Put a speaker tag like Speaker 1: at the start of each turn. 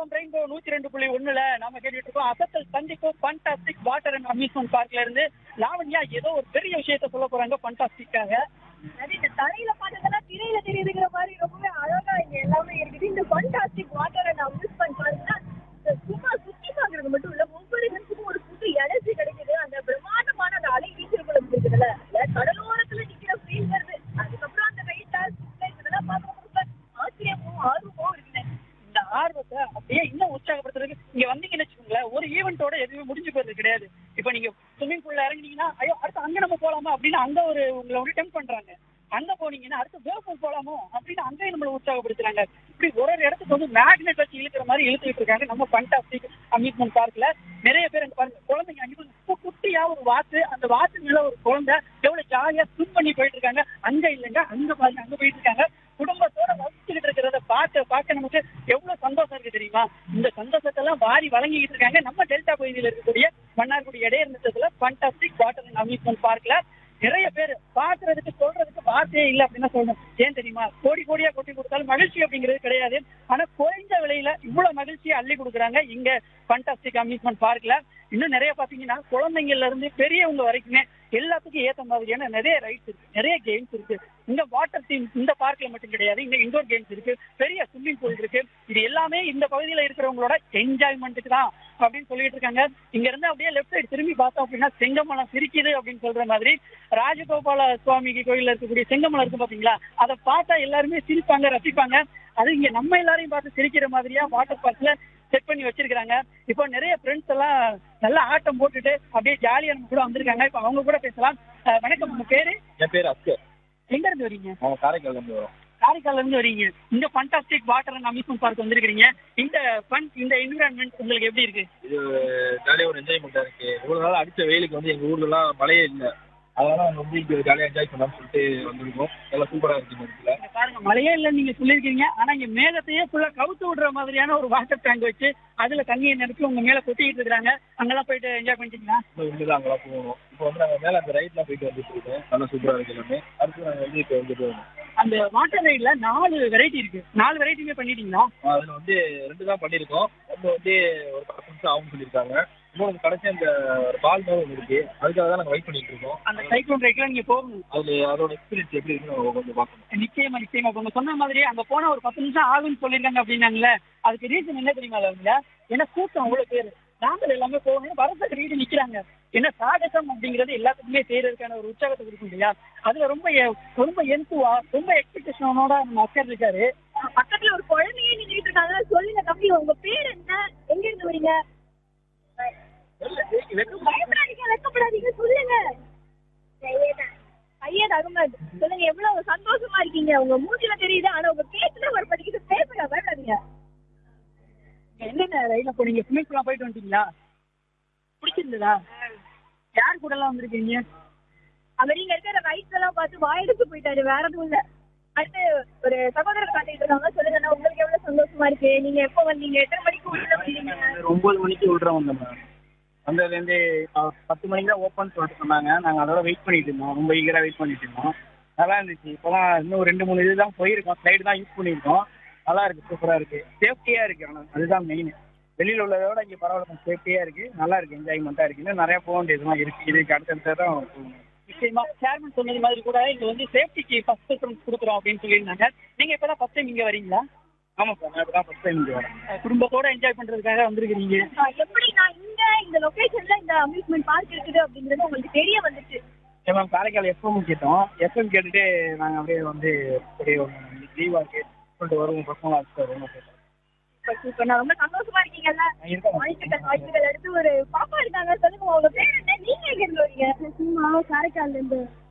Speaker 1: FM rainbow நூத்தி ரெண்டு புள்ளி ஒண்ணுல நாம கேட்டுட்டு இருக்கோம் அசத்தல் சந்திக்கும் ஃபண்டாஸ்டிக் வாட்டர் அண்ட் அம்யூஸ்மெண்ட் பார்க்ல இருந்து லாவண்யா ஏதோ ஒரு பெரிய விஷயத்த சொல்ல போறாங்க ஃபண்டாஸ்டிக்காக
Speaker 2: அது இந்த தரையில பார்த்ததெல்லாம் திரையில தெரியுதுங்கிற மாதிரி ரொம்பவே அழகா இங்க எல்லாமே இருக்குது இந்த ஃபண்டாஸ்டிக் வாட்டர் அண்ட் அம்யூஸ்மெண்ட் பார்க்னா சும்மா சுத்தி பார்க்கறது மட்டும் இல்ல ஒவ்வொரு இடத்துக்கும் ஒரு புது எனர்ஜி கிடைக்குது அந்த பிரம்மாண்டமான அந்த அலை வீச்சிருக்குள்ள இருக்குதுல்ல இல்ல கடலோரத்துல நிக்கிற ஃபீல் வருது அதுக்கப்புறம் அந்த வெயிட் இதெல்லாம் பார்க்க ரொம்ப ஆச்சரியமும் ஆர்வமும் இருக்குது
Speaker 1: இந்த ஆர்வத்தை அப்படியே இன்னும் உற்சாகப்படுத்துறதுக்கு இங்க வந்தீங்கன்னு வச்சுக்கோங்களேன் ஒரு ஈவெண்ட்டோட எதுவுமே முடிஞ்சு போறது கிடையாது இப்போ நீங்க ஸ்விம்மிங் பூல்ல இறங்குனீங்கன்னா ஐயோ அடுத்து அங்க நம்ம போலாமா அப்படின்னு அங்க ஒரு உங்களை வந்து டெம்ப் பண்றாங்க அங்க போனீங்கன்னா அடுத்து வேவ் பூல் போலாமோ அப்படின்னு அங்கேயும் நம்மளை உற்சாகப்படுத்துறாங்க இப்படி ஒரு ஒரு இடத்துக்கு வந்து மேக்னெட் வச்சு இழுக்கிற மாதிரி இழுத்துக்கிட்டு இருக்காங்க நம்ம ஃபண்டாஸ்டிக் அம்யூஸ்மெண்ட் பார்க்ல நிறைய பேர் அங்க பாருங்க குழந்தைங்க அங்க பாருங்க, குட்டி குட்டியா ஒரு வாத்து அந்த வாத்து மேல ஒரு குழந்தை எவ்வளவு ஜாலியா ஸ்விம் பண்ணி போயிட்டு இருக்காங்க அங்க இல்லைங்க அங்க பாருங்க அங்க போயிட்டு இருக்காங்க குடும்பத்தோட வசிச்சுக்கிட்டு இருக்கிறத பார்க்க பார்க்க நமக்கு எவ்வளவு சந்தோஷம் இருக்கு தெரியுமா இந்த சந்தோஷத்தை எல்லாம் வாரி வழங்கிட்டு இருக்காங்க நம்ம டெல்டா பகுதியில் இருக்கக்கூடிய மன்னார்குடி இடையர்ந்ததுல ஃபண்டாஸ்டிக் வாட்டர் அண்ட் அம்யூஸ்மெண்ட் பார்க்ல நிறைய பேர் பாக்குறதுக்கு சொல்றதுக்கு வார்த்தையே இல்லை அப்படின்னு சொல்லணும் ஏன் தெரியுமா கோடி கோடியா கொட்டி கொடுத்தாலும் மகிழ்ச்சி அப்படிங்கிறது கிடையாது ஆனா குறைஞ்ச விலையில இவ்வளவு மகிழ்ச்சியை அள்ளி கொடுக்குறாங்க இங்க ஃபண்டாஸ்டிக் அம்யூஸ்மெண்ட் பார்க்ல இன்னும் நிறைய பாத்தீங்கன்னா குழந்தைங்கள்ல இருந்து பெரியவங்க வரைக்குமே எல்லாத்துக்கும் ஏத்த மாதிரியான நிறைய ரைட்ஸ் இருக்கு நிறைய கேம்ஸ் இருக்கு இந்த வாட்டர் தீம் இந்த பார்க்ல மட்டும் கிடையாது இங்க இண்டோர் கேம்ஸ் இருக்கு பெரிய ஸ்விம்மிங் பூல் இருக்கு இது எல்லாமே இந்த பகுதியில இருக்கிறவங்களோட என்ஜாய்மெண்ட்டுக்கு தான் அப்படின்னு சொல்லிட்டு இருக்காங்க இங்க இருந்து அப்படியே லெஃப்ட் சைடு திரும்பி பார்த்தோம் அப்படின்னா செங்கமலம் சிரிக்குது அப்படின்னு சொல்ற மாதிரி ராஜகோபால சுவாமி கோயில்ல இருக்கக்கூடிய செங்கமலம் இருக்கு பாத்தீங்களா அதை பார்த்தா எல்லாருமே சிரிப்பாங்க ரசிப்பாங்க அது இங்க நம்ம எல்லாரையும் பார்த்து சிரிக்கிற மாதிரியா வாட்டர் பார்க்ல செட் பண்ணி வச்சிருக்காங்க இப்போ நிறைய ஃப்ரெண்ட்ஸ் எல்லாம் நல்லா ஆட்டம் போட்டுட்டு அப்படியே ஜாலியா நம்ம கூட வந்திருக்காங்க இப்போ அவங்க கூட பேசலாம் அஹ் வணக்கம் உங்க பேரு
Speaker 3: என் பேர் அஸ்கர்
Speaker 1: எங்க இருந்து வரீங்க
Speaker 3: அவங்க காரைக்கால்ல இருந்து வரோம்
Speaker 1: காரைக்கால்ல இருந்து வரீங்க இந்த fantastic water and amusement park வந்திருக்கீங்க இந்த ஃபன் இந்த என்விரான்மெண்ட் உங்களுக்கு எப்படி இருக்கு
Speaker 3: இது ஜாலியாக ஒரு என்ஜாய்மெண்ட்டாக இருக்கு இவ்வளோ நாள் அடித்த வெயிலுக்கு வந்து எங்கள் ஊர்லலாம் மழையே இல்லை அதனால நாங்கள் வந்து இங்கே ஜாலியாக என்ஜாய் பண்ணலாம்னு சொல்லிட்டு வந்திருக்கோம் நல்லா சூப்பராக இருக்கு இந்த இடத்துல
Speaker 1: இங்க பாருங்க மழையே இல்லைன்னு நீங்க சொல்லியிருக்கீங்க ஆனா இங்க மேகத்தையே ஃபுல்லா கவுத்து விடுற மாதிரியான ஒரு வாட்டர் டேங்க் வச்சு அதுல தண்ணியை நிரப்பி உங்க மேல கொட்டிக்கிட்டு இருக்காங்க அங்கெல்லாம் போயிட்டு என்ஜாய் பண்ணிட்டீங்களா
Speaker 3: இன்னும் இங்கே தான் அங்கெல்லாம் போகணும் இப்போ வந்து நாங்கள் மேலே அந்த ரைட்லாம் போயிட்டு வந்துட்டு இருக்கோம் நல்லா சூப்பராக இருக்கு எல்லாமே அடுத்து நாங்கள் வந்து இப்போ வந்துட்டு வரோம்
Speaker 1: அந்த வாட்டர் ரைட்ல நாலு வெரைட்டி இருக்கு நாலு வெரைட்டியுமே பண்ணிட்டீங்களா
Speaker 3: அதில் வந்து ரெண்டு தான் பண்ணியிருக்கோம் ஒன்று வந்து ஒரு பத்து நிமிஷம் ஆகும்னு சொல்லியிருக்காங்க இன்னொன்று கடைசி அந்த ஒரு பால் மாதிரி ஒன்று இருக்கு அதுக்காக தான் நாங்கள் வெயிட் பண்ணிட்டு இருக்கோம்
Speaker 1: அந்த சைக்ளோன் ரைட்ல நீங்க போகணும்
Speaker 3: அதில் அதோட எக்ஸ்பீரியன்ஸ் எப்படி இருக்குன்னு நம்ம கொஞ்சம் பார்க்கணும்
Speaker 1: நிச்சயமா நிச்சயமா இப்ப உங்க சொன்ன மாதிரி அங்க போனா ஒரு பத்து நிமிஷம் ஆகும்னு சொல்லிருக்காங்க அப்படின்னாங்கல்ல அதுக்கு ரீசன் என்ன தெரியுமா அவங்க ஏன்னா கூட்டம் அவ்வளவு பேர் நாங்கள் எல்லாமே போகணும் வரதுக்கு ரீடு நிக்கிறாங்க என்ன சாகசம் அப்படிங்கிறது எல்லாத்துக்குமே செய்யறதுக்கான ஒரு உற்சாகத்தை கொடுக்கும் இல்லையா அதுல ரொம்ப எ- ரொம்ப எந்துவா ரொம்ப எக்ஸ்பெக்டேஷனோட நம்ம அக்கர் இருக்காரு
Speaker 2: பக்கத்துல ஒரு குழந்தையே நின்றுட்டு இருக்காங்க சொல்லுங்க தம்பி உங்க பேர் என்ன எங்க இருந்து வரீங்க பயப்படாதீங்க வெக்கப்படாதீங்க சொல்லுங்க சையத் அகமது சொல்லுங்க எவ்வளவு சந்தோஷமா இருக்கீங்க உங்க மூஞ்சில தெரியுது ஆனா உங்க பேச்சுல வர படிக்குது பேசுங்க பயப்படாதீங்க
Speaker 1: என்னென்ன ரயில்ல போனீங்க ஸ்விம்மிங் பூலாம் போயிட்டு வந்துட்டீங்களா பிடிச்சிருந்ததா யார் கூட எல்லாம் வந்திருக்கீங்க
Speaker 2: அவர் இங்க இருக்கிற ரைட்ஸ் எல்லாம் பார்த்து வாயெடுத்து போயிட்டாரு வேற எதுவும் இல்ல அடுத்து ஒரு சகோதரர் காட்டிட்டு இருக்காங்க சொல்லுங்க அண்ணா, உங்களுக்கு எவ்வளவு சந்தோஷமா இருக்கு நீங்க எப்போ வந்தீங்க எத்தனை மணிக்கு உள்ள வந்தீங்க
Speaker 4: ஒரு ஒன்பது மணிக்கு விட்ற வந்தோம் மேம் வந்ததுலேருந்து பத்து மணிக்கு தான் ஓப்பன் சொல்லிட்டு சொன்னாங்க நாங்கள் அதோட வெயிட் பண்ணிட்டு இருந்தோம் ரொம்ப ஈகராக வெயிட் பண்ணிட்டு இருந்தோம் நல்லா இருந்துச்சு இப்போலாம் இன்னும் ஒரு ரெண்டு மூணு இது தான் போயிருக்கோம் ஸ்லைடு தான் யூஸ் பண்ணியிருக்கோம் நல்லா இருக்கு சூப்பராக இருக்கு சேஃப்டியாக இருக்கு ஆனால் அதுதான் மெயின் வெளியில் உள்ளதை விட இங்கே பரவாயில்ல கொஞ்சம் சேஃப்டியாக இருக்கு நல்லா இருக்கு என்ஜாய்மெண்ட்டாக இருக்கு இன்னும் நிறைய போக வேண்டியதுலாம் இருக்கு இதுக்கு அடுத்தடுத்து தான் போகணும்
Speaker 1: நிச்சயமா சேர்மன் சொன்னது மாதிரி கூட இங்க வந்து சேஃப்டிக்கு ஃபர்ஸ்ட் ப்ரிஃபரன்ஸ் கொடுக்குறோம் அப்படின்னு சொல்லியிருந்தாங்க நீங்க இப்பதான் ஃபர்ஸ்ட் டைம் இங்க வரீங்களா
Speaker 4: ஆமாம் சார் நான் இப்போ தான் ஃபஸ்ட் டைம் இங்கே வரேன்
Speaker 1: அஹ் குடும்பத்தோட என்ஜாய் பண்றதுக்காக வந்திருக்கீங்க
Speaker 2: ஆ, எப்படி நான் இங்க இந்த லொகேஷன்ல இந்த அம்யூஸ்மெண்ட் பார்க் இருக்குது அப்படிங்கிறது உங்களுக்கு தெரிய வந்துச்சு
Speaker 4: சரி மேம் காரைக்கால் எஃப்எம் கேட்டோம் எஃப்எம் கேட்டுட்டு நாங்கள் அப்படியே வந்து அப்படியே லீவாக இருக்கு சொல்லிட்டு வருவோம் பசங்களாம் வச்சுட்டு வருவோம்
Speaker 2: சூப்பர் சூப்பர் நான் ரொம்ப சந்தோஷமா இருக்கீங்கல்ல
Speaker 4: இருக்கேன்
Speaker 2: வாழ்த்துக்கள் வாழ்த்துக்கள் அடுத்து ஒரு பாப்பா இருக்காங்க சொல்லுங்க உங்க பேர் என்ன நீங்க எங்க இருந்து வரீங்க சும்மா காரைக்கால்ல இருந்து